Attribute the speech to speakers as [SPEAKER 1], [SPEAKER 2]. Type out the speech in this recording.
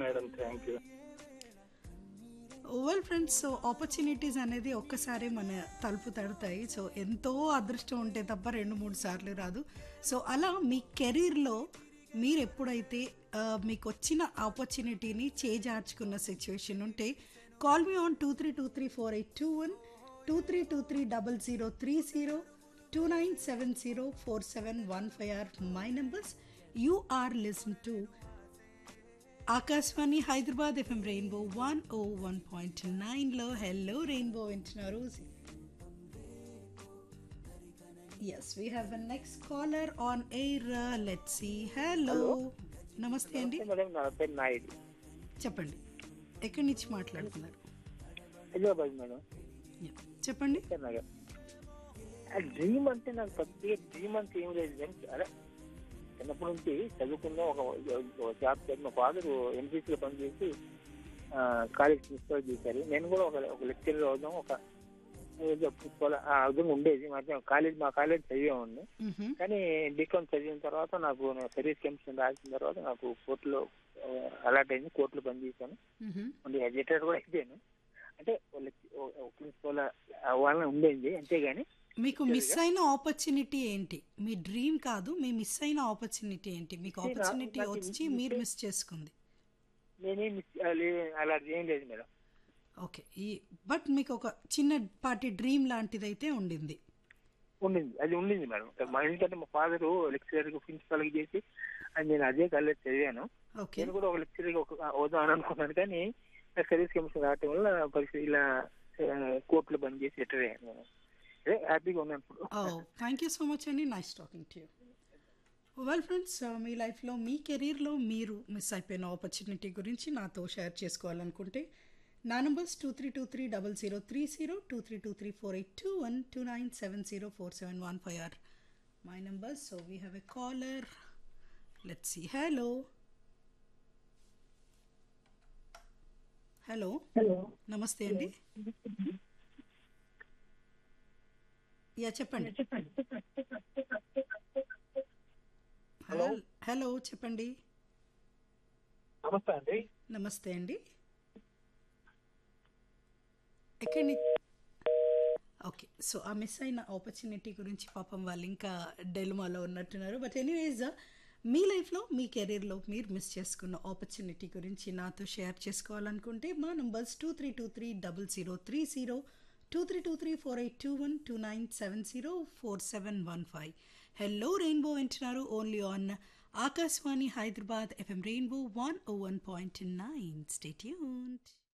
[SPEAKER 1] Madam thank you
[SPEAKER 2] well friends so opportunities అనేది ఒక్కసారి మన తలుపు తడతాయి సో ఎంతో అదృష్టం ఉంటే తప్ప రెండు మూడు సార్లు రాదు సో అలా మీ కెరీర్లో మీరు ఎప్పుడైతే ఆ, మీకు వచ్చిన ఆపర్చునిటీని చేజార్చుకున్న సిచ్యువేషన్ ఉంటే call me on two three two three four eight two one two three two three double zero three zero two nine seven zero four seven one five or my numbers you are listen to Akashvani Hyderabad FM rainbow one O one point నైన్లో hello rainbow వింటున్నారు yes we have a next caller on air let see hello నమస్తే అండి
[SPEAKER 1] madam నా పేరు నాయుడు
[SPEAKER 2] చెప్పండి ఎక్కడి నుంచి మాట్లాడుతున్నారు
[SPEAKER 1] హైదరాబాద్ మేడం
[SPEAKER 2] Yeah. చెప్పండి
[SPEAKER 1] నగర్ డ్రీమ్ అంటే నాకు ప్రత్యేక డ్రీమ్ అంటే ఏం లేదు కానీ అదే చిన్నప్పటి నుంచి చదువుకున్న ఒక ఒక జాబ్ చేసి మా ఫాదర్ ఎన్సీసీలో పనిచేసి కాలేజ్ ప్రిన్సిపల్ చేశారు నేను కూడా ఒక ఒక లెక్చరర్ అవుదాం ఒక ఏదో ప్రిన్సిపల్ ఆ విధంగా ఉండేది మధ్య కాలేజ్ మా కాలేజ్ చదివేవాడిని
[SPEAKER 2] మ్హూ.
[SPEAKER 1] కానీ బీకామ్ చదివిన తర్వాత నాకు సర్వీస్ కమిషన్ రాసిన తర్వాత నాకు కోర్టులో అలాట్ అయింది కోర్టులో పనిచేశాను
[SPEAKER 2] మ్హూ.
[SPEAKER 1] మళ్ళీ ఎడిటర్ కూడా అయిపోయాను అంటే ప్రిన్సిపల్ అవ్వాలని ఉండేది అంతేగాని
[SPEAKER 2] మీకు మిస్ అయిన ఆపర్చునిటీ ఏంటి మీ డ్రీమ్ కాదు మీ మిస్ అయిన ఆపర్చునిటీ ఏంటి మీకు
[SPEAKER 1] నాకు-
[SPEAKER 2] ఆపర్చునిటీ
[SPEAKER 1] నాకు
[SPEAKER 2] వచ్చి
[SPEAKER 1] మిస్
[SPEAKER 2] మీరు
[SPEAKER 1] అయి-
[SPEAKER 2] మిస్ చేసుకుంది
[SPEAKER 1] నేనేం మిస్- ఆ, లే- అలా ఏం లేదు మేడం
[SPEAKER 2] ఓకే ఈ బట్ మీకు ఒక చిన్నపాటి డ్రీమ్ లాంటిది అయితే ఉండింది
[SPEAKER 1] ఉండింది అది ఉండింది మేడం మా ఎందుకంటే మా ఫాదర్ లెక్చరర్ ప్రిన్సిపల్ చేసి అది నేను అదే కాలేజ్ చదివాను
[SPEAKER 2] ఓకే
[SPEAKER 1] నేను కూడా ఒక లెక్చరర్ ఒక అవుదాం అని అనుకున్నాను కానీ నాకు సర్వీస్ కమిషన్ రావటం వల్ల పరిస్థితి ఇలా ఆ, కోర్టులో పనిచేసి రిటైర్ అయ్యాను నేను. అదే హ్యాపీగా ఉన్నాను ఇప్పుడు
[SPEAKER 2] థ్యాంక్ యూ సో మచ్ అండి nice talking to you well friends మీ లైఫ్లో మీ కెరీర్లో మీరు మిస్ అయిపోయిన ఆపర్చునిటీ గురించి నాతో షేర్ చేసుకోవాలనుకుంటే నా numbers two three two three double zero three zero two three two three four eight two one two nine seven zero four seven one five or my numbers so we have a caller let see hello hello నమస్తే అండి yeah చెప్పండి hello hello చెప్పండి
[SPEAKER 1] నమస్తే అండి
[SPEAKER 2] నమస్తే అండి ఎక్కడి ని- ఓకే సో ఆ మిస్ అయిన ఆపర్చునిటీ గురించి పాపం వాళ్ళు ఇంకా డెల్మాలో ఉన్నట్టున్నారు బట్ ఎనీవేస్ మీ లైఫ్లో మీ కెరీర్లో మీరు మిస్ చేసుకున్న ఆపర్చునిటీ గురించి నాతో షేర్ చేసుకోవాలనుకుంటే మా numbers two three two three double zero three zero two three two three four eight two one two nine seven zero four seven one five hello rainbow వింటున్నారు only on Akashvani Hyderabad FM rainbow one O one point nine stay tune